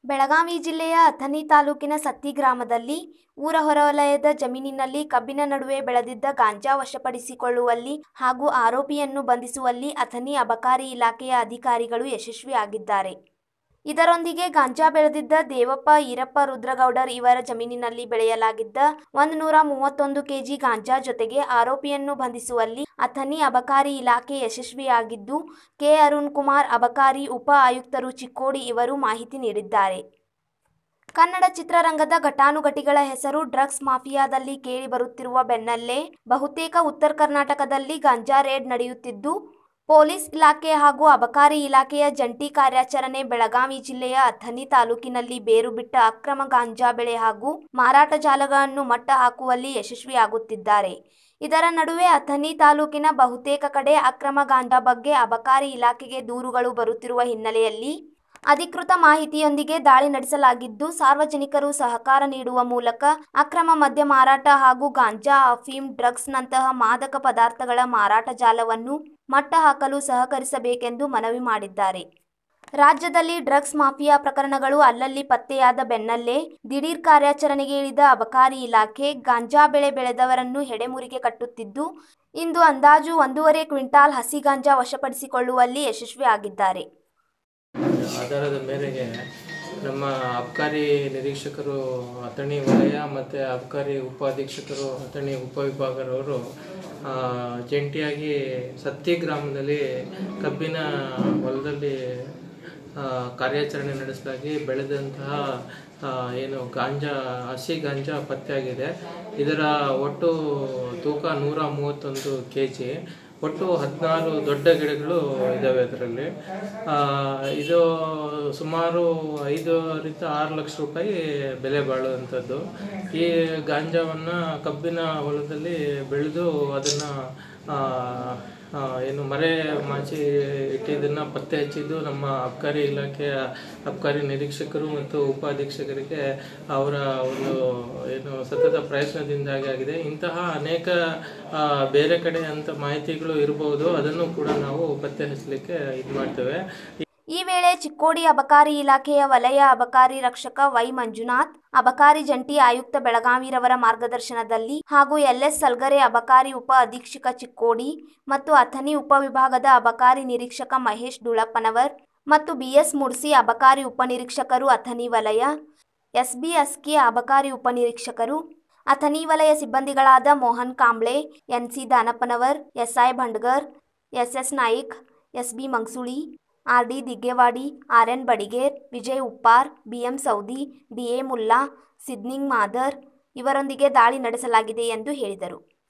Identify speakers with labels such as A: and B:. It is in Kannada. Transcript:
A: ಬೆಳಗಾವಿ ಜಿಲ್ಲೆಯ ಅಥಣಿ ತಾಲೂಕಿನ ಸತ್ತಿ ಗ್ರಾಮದಲ್ಲಿ ಊರ ಹೊರವಲಯದ ಜಮೀನಿನಲ್ಲಿ ಕಬ್ಬಿನ ನಡುವೆ ಬೆಳೆದಿದ್ದ ಗಾಂಜಾ ವಶಪಡಿಸಿಕೊಳ್ಳುವಲ್ಲಿ ಹಾಗೂ ಆರೋಪಿಯನ್ನು ಬಂಧಿಸುವಲ್ಲಿ ಅಥಣಿ ಅಬಕಾರಿ ಇಲಾಖೆಯ ಅಧಿಕಾರಿಗಳು ಯಶಸ್ವಿಯಾಗಿದ್ದಾರೆ ಇದರೊಂದಿಗೆ ಗಾಂಜಾ ಬೆಳೆದಿದ್ದ ದೇವಪ್ಪ ಈರಪ್ಪ ರುದ್ರಗೌಡರ್ ಇವರ ಜಮೀನಿನಲ್ಲಿ ಬೆಳೆಯಲಾಗಿದ್ದ ಒಂದು ನೂರ ಮೂವತ್ತೊಂದು ಕೆಜಿ ಗಾಂಜಾ ಜೊತೆಗೆ ಆರೋಪಿಯನ್ನು ಬಂಧಿಸುವಲ್ಲಿ ಅಥಣಿ ಅಬಕಾರಿ ಇಲಾಖೆ ಯಶಸ್ವಿಯಾಗಿದ್ದು ಕೆ ಅರುಣ್ ಕುಮಾರ್ ಅಬಕಾರಿ ಉಪ ಆಯುಕ್ತರು ಚಿಕ್ಕೋಡಿ ಇವರು ಮಾಹಿತಿ ನೀಡಿದ್ದಾರೆ ಕನ್ನಡ ಚಿತ್ರರಂಗದ ಘಟಾನುಘಟಿಗಳ ಹೆಸರು ಡ್ರಗ್ಸ್ ಮಾಫಿಯಾದಲ್ಲಿ ಕೇಳಿ ಬರುತ್ತಿರುವ ಬೆನ್ನಲ್ಲೇ ಬಹುತೇಕ ಉತ್ತರ ಕರ್ನಾಟಕದಲ್ಲಿ ಗಾಂಜಾ ರೇಡ್ ನಡೆಯುತ್ತಿದ್ದು ಪೊಲೀಸ್ ಇಲಾಖೆ ಹಾಗೂ ಅಬಕಾರಿ ಇಲಾಖೆಯ ಜಂಟಿ ಕಾರ್ಯಾಚರಣೆ ಬೆಳಗಾವಿ ಜಿಲ್ಲೆಯ ಅಥಣಿ ತಾಲೂಕಿನಲ್ಲಿ ಬೇರು ಬಿಟ್ಟ ಅಕ್ರಮ ಗಾಂಜಾ ಬೆಳೆ ಹಾಗೂ ಮಾರಾಟ ಜಾಲಗಳನ್ನು ಮಟ್ಟ ಹಾಕುವಲ್ಲಿ ಯಶಸ್ವಿಯಾಗುತ್ತಿದ್ದಾರೆ ಇದರ ನಡುವೆ ಅಥಣಿ ತಾಲೂಕಿನ ಬಹುತೇಕ ಕಡೆ ಅಕ್ರಮ ಗಾಂಜಾ ಬಗ್ಗೆ ಅಬಕಾರಿ ಇಲಾಖೆಗೆ ದೂರುಗಳು ಬರುತ್ತಿರುವ ಹಿನ್ನೆಲೆಯಲ್ಲಿ ಅಧಿಕೃತ ಮಾಹಿತಿಯೊಂದಿಗೆ ದಾಳಿ ನಡೆಸಲಾಗಿದ್ದು ಸಾರ್ವಜನಿಕರು ಸಹಕಾರ ನೀಡುವ ಮೂಲಕ ಅಕ್ರಮ ಮದ್ಯ ಮಾರಾಟ ಹಾಗೂ ಗಾಂಜಾ ಅಫೀಮ್ ಡ್ರಗ್ಸ್ನಂತಹ ಮಾದಕ ಪದಾರ್ಥಗಳ ಮಾರಾಟ ಜಾಲವನ್ನು ಮಟ್ಟ ಹಾಕಲು ಸಹಕರಿಸಬೇಕೆಂದು ಮನವಿ ಮಾಡಿದ್ದಾರೆ ರಾಜ್ಯದಲ್ಲಿ ಡ್ರಗ್ಸ್ ಮಾಫಿಯಾ ಪ್ರಕರಣಗಳು ಅಲ್ಲಲ್ಲಿ ಪತ್ತೆಯಾದ ಬೆನ್ನಲ್ಲೇ ದಿಢೀರ್ ಕಾರ್ಯಾಚರಣೆಗೆ ಇಳಿದ ಅಬಕಾರಿ ಇಲಾಖೆ ಗಾಂಜಾ ಬೆಳೆ ಬೆಳೆದವರನ್ನು ಹೆಡೆಮುರಿಗೆ ಕಟ್ಟುತ್ತಿದ್ದು ಇಂದು ಅಂದಾಜು ಒಂದೂವರೆ ಕ್ವಿಂಟಾಲ್ ಹಸಿ ಗಾಂಜಾ ವಶಪಡಿಸಿಕೊಳ್ಳುವಲ್ಲಿ ಯಶಸ್ವಿಯಾಗಿದ್ದಾರೆ
B: ಆಧಾರದ ಮೇರೆಗೆ ನಮ್ಮ ಅಬ್ಕಾರಿ ನಿರೀಕ್ಷಕರು ಅಥಣಿ ವಲಯ ಮತ್ತು ಅಬ್ಕಾರಿ ಉಪಾಧೀಕ್ಷಕರು ಅಥಣಿ ಉಪವಿಭಾಗರವರು ಆ, ಜಂಟಿಯಾಗಿ ಸತ್ತಿ ಗ್ರಾಮದಲ್ಲಿ ಕಬ್ಬಿನ ಹೊಲದಲ್ಲಿ ಆ, ಕಾರ್ಯಾಚರಣೆ ನಡೆಸಲಾಗಿ ಬೆಳೆದಂತಹ ಆ, ಏನು ಗಾಂಜಾ ಹಸಿ ಗಾಂಜಾ ಪತ್ತೆಯಾಗಿದೆ ಇದರ ಒಟ್ಟು ತೂಕ ನೂರ ಮೂವತ್ತೊಂದು ಕೆ ಜಿ ಒಟ್ಟು ಹದಿನಾರು ದೊಡ್ಡ ಗಿಡಗಳು ಇದ್ದಾವೆ ಅದರಲ್ಲಿ ಇದು ಸುಮಾರು ಐದರಿಂದ ಆರು ಲಕ್ಷ ರೂಪಾಯಿ ಬೆಲೆ ಬಾಳುವಂಥದ್ದು ಈ ಗಾಂಜಾವನ್ನು ಕಬ್ಬಿನ ಹೊಲದಲ್ಲಿ ಬೆಳೆದು ಅದನ್ನು ಏನು ಮರೆ ಮಾಚಿ ಇಟ್ಟಿದ್ದನ್ನು ಪತ್ತೆ ಹಚ್ಚಿದ್ದು ನಮ್ಮ ಅಬ್ಕಾರಿ ಇಲಾಖೆಯ ಅಬ್ಕಾರಿ ನಿರೀಕ್ಷಕರು ಮತ್ತು ಉಪಾಧೀಕ್ಷಕರಿಗೆ ಅವರ ಒಂದು ಏನು ಸತತ ಪ್ರಯತ್ನದಿಂದಾಗಿ ಆಗಿದೆ ಇಂತಹ ಅನೇಕ ಆ, ಬೇರೆ ಕಡೆ ಅಂತ ಮಾಹಿತಿಗಳು ಇರಬಹುದು ಅದನ್ನು ಕೂಡ ನಾವು ಪತ್ತೆ ಹಚ್ಚಲಿಕ್ಕೆ ಇದು ಮಾಡ್ತೇವೆ
A: ಈ ವೇಳೆ ಚಿಕ್ಕೋಡಿ ಅಬಕಾರಿ ಇಲಾಖೆಯ ವಲಯ ಅಬಕಾರಿ ರಕ್ಷಕ ವೈ ಮಂಜುನಾಥ್ ಅಬಕಾರಿ ಜಂಟಿ ಆಯುಕ್ತ ಬೆಳಗಾವಿರವರ ಮಾರ್ಗದರ್ಶನದಲ್ಲಿ ಹಾಗೂ ಎಲ್ಎಸ್ ಸಲ್ಗರೆ ಅಬಕಾರಿ ಉಪ ಅಧೀಕ್ಷಕ ಚಿಕ್ಕೋಡಿ ಮತ್ತು ಅಥಣಿ ಉಪವಿಭಾಗದ ಅಬಕಾರಿ ನಿರೀಕ್ಷಕ ಮಹೇಶ್ ಡುಳಪ್ಪನವರ್ ಮತ್ತು ಬಿಎಸ್ ಮುಡ್ಸಿ ಅಬಕಾರಿ ಉಪನಿರೀಕ್ಷಕರು ಅಥಣಿ ವಲಯ ಎಸ್ಬಿ ಅಸ್ಕಿ ಅಬಕಾರಿ ಉಪನಿರೀಕ್ಷಕರು ಅಥಣಿ ವಲಯ ಸಿಬ್ಬಂದಿಗಳಾದ Mohan Kamble NC Danappanavar SI Bhandgar SS Naik SB Mangsuli R D Diggewadi R N Badiger Vijay Uppar BM Saudi DA Mulla Sidning Madar ಇವರೊಂದಿಗೆ ದಾಳಿ ನಡೆಸಲಾಗಿದೆ ಎಂದು ಹೇಳಿದರು